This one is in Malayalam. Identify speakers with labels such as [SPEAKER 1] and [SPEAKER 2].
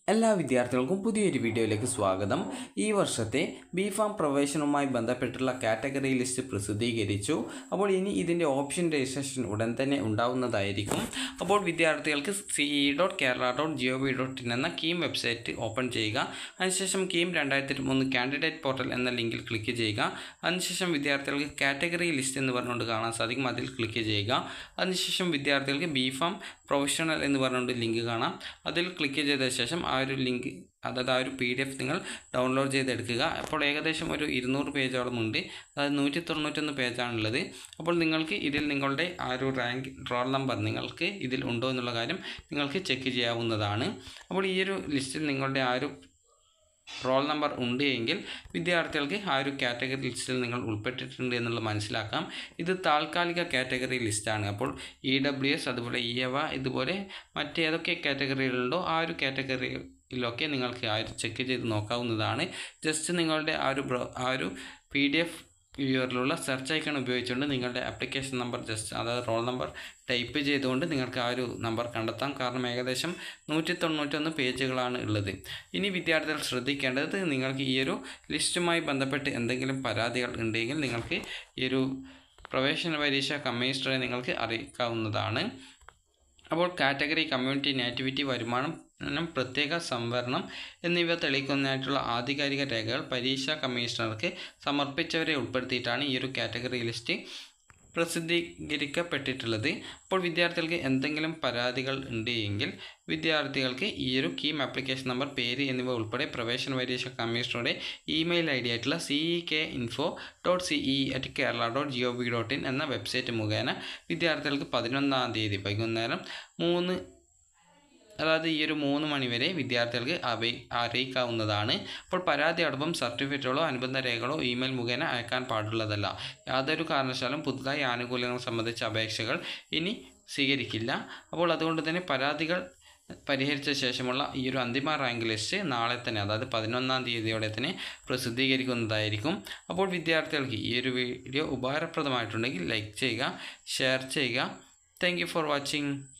[SPEAKER 1] എല്ലാ വിദ്യാർത്ഥികൾക്കും പുതിയൊരു വീഡിയോയിലേക്ക് സ്വാഗതം ഈ വർഷത്തെ ബി ഫാം പ്രവേശനവുമായി ബന്ധപ്പെട്ടുള്ള കാറ്റഗറി ലിസ്റ്റ് പ്രസിദ്ധീകരിച്ചു അപ്പോൾ ഇനി ഇതിൻ്റെ ഓപ്ഷൻ രജിസ്ട്രേഷൻ ഉടൻ തന്നെ ഉണ്ടാവുന്നതായിരിക്കും അപ്പോൾ വിദ്യാർത്ഥികൾക്ക് C E dot Kerala dot G O V dot in എന്ന കീം വെബ്സൈറ്റ് ഓപ്പൺ ചെയ്യുക അതിനുശേഷം കീം രണ്ടായിരത്തി മൂന്ന് കാൻഡിഡേറ്റ് പോർട്ടൽ എന്ന ലിങ്കിൽ ക്ലിക്ക് ചെയ്യുക അതിനുശേഷം വിദ്യാർത്ഥികൾക്ക് കാറ്റഗറി ലിസ്റ്റ് എന്ന് പറഞ്ഞുകൊണ്ട് കാണാൻ സാധിക്കും അതിൽ ക്ലിക്ക് ചെയ്യുക അതിനുശേഷം വിദ്യാർത്ഥികൾക്ക് ബി ഫാം പ്രൊഫഷണൽ എന്ന് പറഞ്ഞുകൊണ്ട് ലിങ്ക് കാണാം അതിൽ ക്ലിക്ക് ചെയ്ത ശേഷം ആ ഒരു ലിങ്ക് അതായത് ആ ഒരു പി ഡി എഫ് നിങ്ങൾ ഡൗൺലോഡ് ചെയ്തെടുക്കുക അപ്പോൾ ഏകദേശം ഒരു ഇരുന്നൂറ് പേജോളം ഉണ്ട് അതായത് നൂറ്റി തൊണ്ണൂറ്റൊന്ന് പേജാണുള്ളത് അപ്പോൾ നിങ്ങൾക്ക് ഇതിൽ നിങ്ങളുടെ ആ ഒരു റാങ്ക് റോൾ നമ്പർ നിങ്ങൾക്ക് ഇതിൽ ഉണ്ടോ എന്നുള്ള കാര്യം നിങ്ങൾക്ക് ചെക്ക് ചെയ്യാവുന്നതാണ് അപ്പോൾ ഈ ഒരു ലിസ്റ്റിൽ നിങ്ങളുടെ ആ ഒരു റോൾ നമ്പർ ഉണ്ട് എങ്കിൽ വിദ്യാർത്ഥികൾക്ക് ആ ഒരു കാറ്റഗറി ലിസ്റ്റിൽ നിങ്ങൾ ഉൾപ്പെട്ടിട്ടുണ്ട് എന്നുള്ളത് മനസ്സിലാക്കാം ഇത് താൽക്കാലിക കാറ്റഗറി ലിസ്റ്റാണ് അപ്പോൾ ഇ ഡബ്ല്യു എസ് അതുപോലെ ഇ എവ ഇതുപോലെ മറ്റേതൊക്കെ കാറ്റഗറികളുണ്ടോ ആ ഒരു കാറ്റഗറിയിലൊക്കെ നിങ്ങൾക്ക് ആ ഒരു ചെക്ക് ചെയ്ത് നോക്കാവുന്നതാണ് ജസ്റ്റ് നിങ്ങളുടെ ആ ഒരു ബ്രോ ആ ഒരു പി ഡി എഫ് വ്യൂവറിലുള്ള സെർച്ച് ഐക്കൺ ഉപയോഗിച്ചുകൊണ്ട് നിങ്ങളുടെ ആപ്ലിക്കേഷൻ നമ്പർ ജസ്റ്റ് അതായത് റോൾ നമ്പർ ടൈപ്പ് ചെയ്തുകൊണ്ട് നിങ്ങൾക്ക് ആ ഒരു നമ്പർ കണ്ടെത്താം കാരണം ഏകദേശം നൂറ്റി തൊണ്ണൂറ്റൊന്ന് പേജുകളാണ് ഉള്ളത് ഇനി വിദ്യാർത്ഥികൾ ശ്രദ്ധിക്കേണ്ടത് നിങ്ങൾക്ക് ഈ ഒരു ലിസ്റ്റുമായി ബന്ധപ്പെട്ട് എന്തെങ്കിലും പരാതികൾ ഉണ്ടെങ്കിൽ നിങ്ങൾക്ക് ഈ ഒരു പ്രവേശന പരീക്ഷ കമ്മീഷണറെ നിങ്ങൾക്ക് അറിയിക്കാവുന്നതാണ് അപ്പോൾ കാറ്റഗറി കമ്മ്യൂണിറ്റി നാറ്റിവിറ്റി വരുമാനം പ്രത്യേക സംവരണം എന്നിവ തെളിയിക്കുന്നതിനായിട്ടുള്ള ആധികാരിക രേഖകൾ പരീക്ഷാ കമ്മീഷണർക്ക് സമർപ്പിച്ചവരെ ഉൾപ്പെടുത്തിയിട്ടാണ് ഈ ഒരു കാറ്റഗറി ലിസ്റ്റ് പ്രസിദ്ധീകരിക്കപ്പെട്ടിട്ടുള്ളത് അപ്പോൾ വിദ്യാർത്ഥികൾക്ക് എന്തെങ്കിലും പരാതികൾ ഉണ്ട് എങ്കിൽ വിദ്യാർത്ഥികൾക്ക് ഈ ഒരു കീം ആപ്ലിക്കേഷൻ നമ്പർ പേര് എന്നിവ ഉൾപ്പെടെ പ്രവേശന പരീക്ഷ കമ്മീഷണറുടെ ഇമെയിൽ ഐ ഡി ആയിട്ടുള്ള C E K info dot C E at Kerala dot G O V dot in എന്ന വെബ്സൈറ്റ് മുഖേന വിദ്യാർത്ഥികൾക്ക് പതിനൊന്നാം തീയതി വൈകുന്നേരം മൂന്ന് അതായത് ഈ ഒരു മൂന്ന് മണിവരെ വിദ്യാർത്ഥികൾക്ക് അപേ അറിയിക്കാവുന്നതാണ് അപ്പോൾ പരാതിയോടൊപ്പം സർട്ടിഫിക്കറ്റുകളോ അനുബന്ധ രേഖകളോ ഇമെയിൽ മുഖേന അയക്കാൻ പാടുള്ളതല്ല യാതൊരു കാരണവശാലും പുതുതായി ആനുകൂല്യങ്ങൾ സംബന്ധിച്ച അപേക്ഷകൾ ഇനി സ്വീകരിക്കില്ല അപ്പോൾ അതുകൊണ്ട് തന്നെ പരാതികൾ പരിഹരിച്ച ശേഷമുള്ള ഈ ഒരു അന്തിമ റാങ്ക് ലിസ്റ്റ് നാളെ തന്നെ അതായത് പതിനൊന്നാം തീയതിയോടെ തന്നെ പ്രസിദ്ധീകരിക്കുന്നതായിരിക്കും അപ്പോൾ വിദ്യാർത്ഥികൾക്ക് ഈ ഒരു വീഡിയോ ഉപകാരപ്രദമായിട്ടുണ്ടെങ്കിൽ ലൈക്ക് ചെയ്യുക ഷെയർ ചെയ്യുക താങ്ക് ഫോർ വാച്ചിങ്